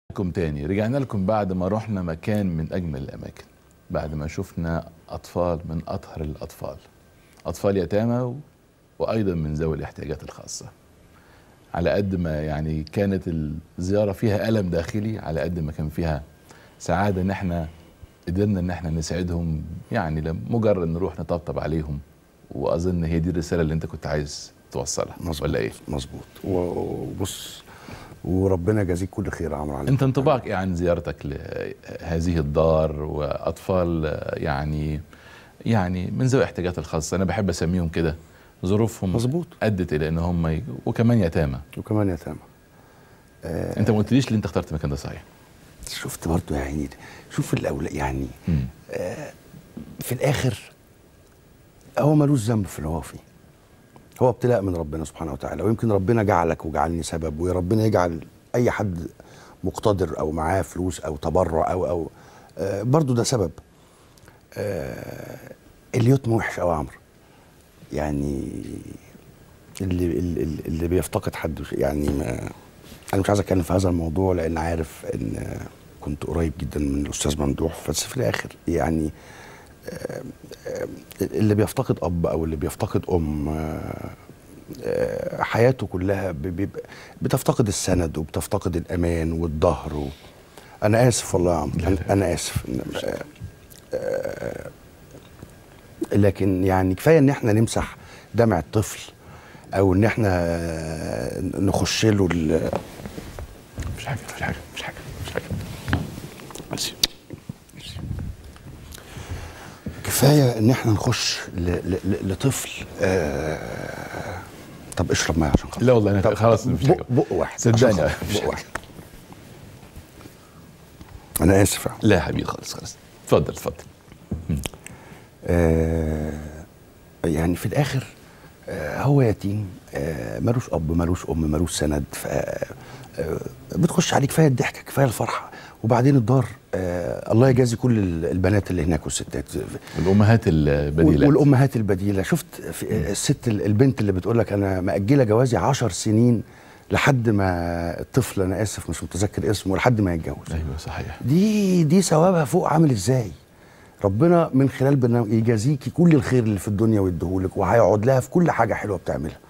لكم تاني رجعنا لكم بعد ما رحنا مكان من أجمل الأماكن بعد ما شفنا أطفال من أطهر الأطفال أطفال يتامى و- وأيضا من ذوي الاحتياجات الخاصة على قد ما يعني كانت الزيارة فيها ألم داخلي على قد ما كان فيها سعادة إن احنا قدرنا إن احنا نساعدهم يعني لمجرد نروح نطبطب عليهم وأظن هي دي الرسالة اللي أنت كنت عايز توصلها مظبوط ولا إيه؟ مظبوط وبص وربنا يجازيك كل خير يا عمرو عليك انت انطباعك ايه عن زيارتك لهذه الدار واطفال آه، يعني يعني من ذوي الاحتياجات الخاصه انا بحب اسميهم كده ظروفهم مظبوط. ادت الى ان هم ي... وكمان يتامى وكمان يتامى انت ما قلتليش ليه انت اخترت المكان ده صحيح شفت برضو يا عيني شوف الاولاد يعني مم. في الاخر هو ملوش ذنب في اللي هو فيه هو ابتلاء من ربنا سبحانه وتعالى ويمكن ربنا جعلك وجعلني سبب ويا ربنا يجعل اي حد مقتدر او معاه فلوس او تبرع او او آه برضو ده سبب آه اليتم وحش قوي يا عمرو يعني اللي اللي, اللي بيفتقد حد يعني ما انا مش عايز اتكلم في هذا الموضوع لان عارف ان كنت قريب جدا من الاستاذ ممدوح بس في الاخر يعني آه، آه، اللي بيفتقد اب او اللي بيفتقد ام آه، آه، حياته كلها ب- بيبقى- بتفتقد السند وبتفتقد الامان والظهر و... انا اسف والله يا عمرو أنا- انا اسف آه، آه، لكن يعني كفايه ان احنا نمسح دمع الطفل او ان احنا آه، نخش له ال- مش حاجه مش حاجه مش حاجه مش حاجه ماشي كفايه ان احنا نخش ل... ل... ل... لطفل آه... طب اشرب ميه عشان خاطر لا والله أنا طب خلاص مش بق, حاجة. بق واحد صدقني عشان مش خاطر، بق حاجة. واحد انا اسف يا عم. لا يا حبيبي خالص خالص اتفضل اتفضل آه... يعني في الاخر آه هو يتيم آه ملوش اب ملوش ام ملوش سند ف آه بتخش عليه كفايه الضحكه كفايه الفرحه وبعدين الدار آه الله يجازي كل ال- البنات اللي هناك والستات الامهات البديلات والامهات البديله شفت في الست ال- البنت اللي بتقول لك انا ماجله جوازي عشر سنين لحد ما الطفل انا اسف مش متذكر اسمه لحد ما يتجوز ايوه صحيح دي دي ثوابها فوق عامل ازاي ربنا من خلال برنامج يجازيكي كل الخير اللي في الدنيا ويديهولك وهيقعد لها في كل حاجه حلوه بتعملها